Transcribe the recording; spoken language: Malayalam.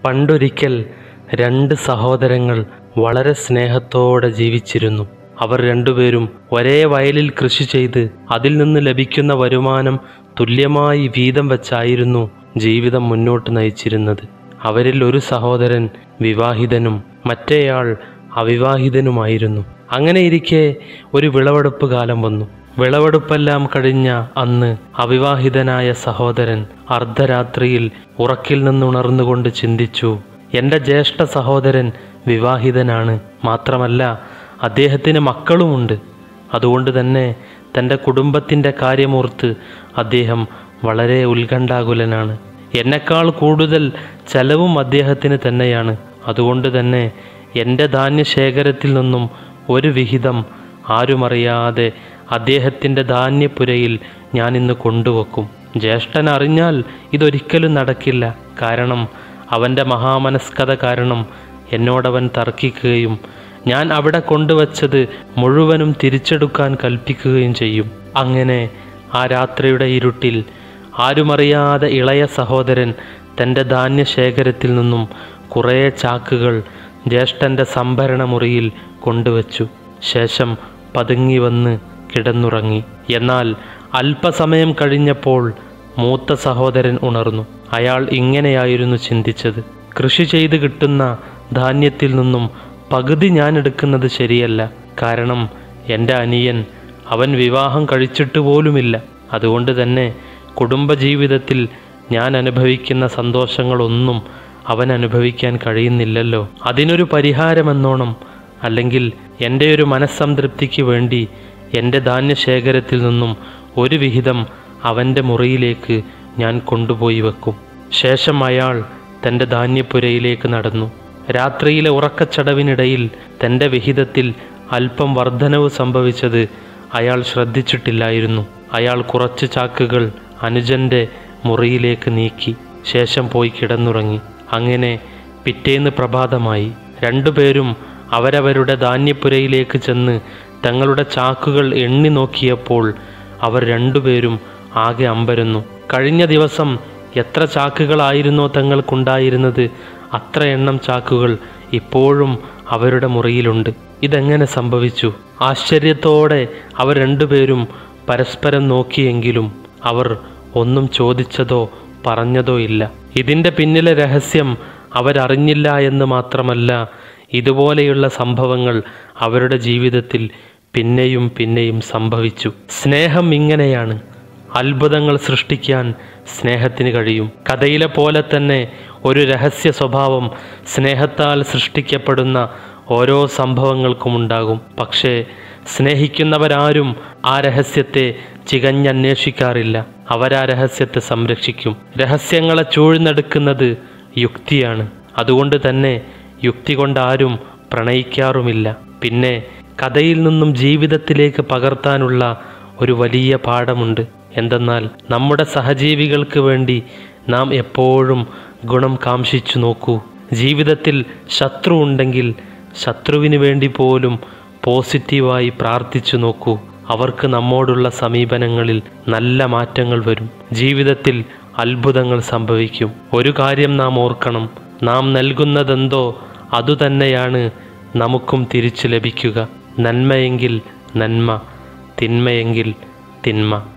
പണ്ടൊരിക്കൽ രണ്ട് സഹോദരങ്ങൾ വളരെ സ്നേഹത്തോടെ ജീവിച്ചിരുന്നു അവർ രണ്ടുപേരും ഒരേ വയലിൽ കൃഷി ചെയ്ത് അതിൽ നിന്ന് ലഭിക്കുന്ന വരുമാനം തുല്യമായി വീതം വെച്ചായിരുന്നു ജീവിതം മുന്നോട്ട് നയിച്ചിരുന്നത് അവരിൽ ഒരു സഹോദരൻ വിവാഹിതനും മറ്റേയാൾ അവിവാഹിതനുമായിരുന്നു അങ്ങനെയിരിക്കെ ഒരു വിളവെടുപ്പ് കാലം വന്നു വിളവെടുപ്പെല്ലാം കഴിഞ്ഞ അന്ന് അവിവാഹിതനായ സഹോദരൻ അർദ്ധരാത്രിയിൽ ഉറക്കിൽ നിന്നുണർന്നുകൊണ്ട് ചിന്തിച്ചു എൻ്റെ ജ്യേഷ്ഠ സഹോദരൻ വിവാഹിതനാണ് മാത്രമല്ല അദ്ദേഹത്തിന് മക്കളുമുണ്ട് അതുകൊണ്ട് തന്നെ തൻ്റെ കുടുംബത്തിൻ്റെ കാര്യമോർത്ത് അദ്ദേഹം വളരെ ഉത്കണ്ഠാകുലനാണ് എന്നെക്കാൾ കൂടുതൽ ചെലവും അദ്ദേഹത്തിന് തന്നെയാണ് അതുകൊണ്ട് തന്നെ എൻ്റെ ധാന്യശേഖരത്തിൽ നിന്നും ഒരു വിഹിതം ആരുമറിയാതെ അദ്ദേഹത്തിൻ്റെ ധാന്യപ്പുരയിൽ ഞാൻ ഇന്ന് കൊണ്ടുവെക്കും ജ്യേഷ്ഠൻ അറിഞ്ഞാൽ ഇതൊരിക്കലും നടക്കില്ല കാരണം അവൻ്റെ മഹാമനസ്കത കാരണം എന്നോടവൻ തർക്കിക്കുകയും ഞാൻ അവിടെ കൊണ്ടുവച്ചത് മുഴുവനും തിരിച്ചെടുക്കാൻ കൽപ്പിക്കുകയും ചെയ്യും അങ്ങനെ ആ രാത്രിയുടെ ഇരുട്ടിൽ ആരുമറിയാതെ ഇളയ സഹോദരൻ തൻ്റെ ധാന്യശേഖരത്തിൽ നിന്നും കുറേ ചാക്കുകൾ ജ്യേഷ്ഠൻ്റെ സംഭരണ മുറിയിൽ കൊണ്ടുവച്ചു ശേഷം പതുങ്ങി വന്ന് കിടന്നുറങ്ങി എന്നാൽ അല്പസമയം കഴിഞ്ഞപ്പോൾ മൂത്ത സഹോദരൻ ഉണർന്നു അയാൾ ഇങ്ങനെയായിരുന്നു ചിന്തിച്ചത് കൃഷി ചെയ്ത് കിട്ടുന്ന ധാന്യത്തിൽ നിന്നും പകുതി ഞാൻ എടുക്കുന്നത് ശരിയല്ല കാരണം എൻ്റെ അനിയൻ അവൻ വിവാഹം കഴിച്ചിട്ട് പോലുമില്ല അതുകൊണ്ട് തന്നെ കുടുംബജീവിതത്തിൽ ഞാൻ അനുഭവിക്കുന്ന സന്തോഷങ്ങളൊന്നും അവൻ അനുഭവിക്കാൻ കഴിയുന്നില്ലല്ലോ അതിനൊരു പരിഹാരമെന്നോണം അല്ലെങ്കിൽ എൻ്റെ ഒരു മനസ്സംതൃപ്തിക്ക് വേണ്ടി എൻ്റെ ധാന്യശേഖരത്തിൽ നിന്നും ഒരു വിഹിതം അവൻ്റെ മുറിയിലേക്ക് ഞാൻ കൊണ്ടുപോയി വെക്കും ശേഷം അയാൾ തൻ്റെ ധാന്യപ്പുരയിലേക്ക് നടന്നു രാത്രിയിലെ ഉറക്കച്ചടവിനിടയിൽ തൻ്റെ വിഹിതത്തിൽ അല്പം വർധനവ് സംഭവിച്ചത് അയാൾ ശ്രദ്ധിച്ചിട്ടില്ലായിരുന്നു അയാൾ കുറച്ച് ചാക്കുകൾ അനുജൻ്റെ മുറിയിലേക്ക് നീക്കി ശേഷം പോയി കിടന്നുറങ്ങി അങ്ങനെ പിറ്റേന്ന് പ്രഭാതമായി രണ്ടുപേരും അവരവരുടെ ധാന്യപ്പുരയിലേക്ക് ചെന്ന് തങ്ങളുടെ ചാക്കുകൾ എണ്ണി നോക്കിയപ്പോൾ അവർ രണ്ടുപേരും ആകെ അമ്പരന്നു കഴിഞ്ഞ ദിവസം എത്ര ചാക്കുകളായിരുന്നോ തങ്ങൾക്കുണ്ടായിരുന്നത് അത്ര എണ്ണം ചാക്കുകൾ ഇപ്പോഴും അവരുടെ മുറിയിലുണ്ട് ഇതെങ്ങനെ സംഭവിച്ചു ആശ്ചര്യത്തോടെ അവർ രണ്ടുപേരും പരസ്പരം നോക്കിയെങ്കിലും അവർ ഒന്നും ചോദിച്ചതോ പറഞ്ഞതോ ഇല്ല ഇതിൻ്റെ പിന്നിലെ രഹസ്യം അവരറിഞ്ഞില്ല എന്ന് മാത്രമല്ല ഇതുപോലെയുള്ള സംഭവങ്ങൾ അവരുടെ ജീവിതത്തിൽ പിന്നെയും പിന്നെയും സംഭവിച്ചു സ്നേഹം ഇങ്ങനെയാണ് അത്ഭുതങ്ങൾ സൃഷ്ടിക്കാൻ സ്നേഹത്തിന് കഴിയും കഥയിലെ പോലെ തന്നെ ഒരു രഹസ്യ സ്വഭാവം സ്നേഹത്താൽ സൃഷ്ടിക്കപ്പെടുന്ന ഓരോ സംഭവങ്ങൾക്കും ഉണ്ടാകും പക്ഷേ സ്നേഹിക്കുന്നവരാരും ആ രഹസ്യത്തെ ചികഞ്ഞന്വേഷിക്കാറില്ല അവരാ രഹസ്യത്തെ സംരക്ഷിക്കും രഹസ്യങ്ങളെ ചൂഴ്ന്നെടുക്കുന്നത് യുക്തിയാണ് അതുകൊണ്ട് തന്നെ യുക്തി കൊണ്ടാരും പ്രണയിക്കാറുമില്ല പിന്നെ കഥയിൽ നിന്നും ജീവിതത്തിലേക്ക് പകർത്താനുള്ള ഒരു വലിയ പാഠമുണ്ട് എന്തെന്നാൽ നമ്മുടെ സഹജീവികൾക്ക് വേണ്ടി നാം എപ്പോഴും ഗുണം കാംക്ഷിച്ചു നോക്കൂ ജീവിതത്തിൽ ശത്രു ഉണ്ടെങ്കിൽ ശത്രുവിന് വേണ്ടി പോലും പോസിറ്റീവായി പ്രാർത്ഥിച്ചു നോക്കൂ അവർക്ക് നമ്മോടുള്ള സമീപനങ്ങളിൽ നല്ല മാറ്റങ്ങൾ വരും ജീവിതത്തിൽ അത്ഭുതങ്ങൾ സംഭവിക്കും ഒരു കാര്യം നാം ഓർക്കണം നാം നൽകുന്നതെന്തോ അതുതന്നെയാണ് നമുക്കും തിരിച്ചു ലഭിക്കുക നന്മയെങ്കിൽ നന്മ തിന്മയെങ്കിൽ തിന്മ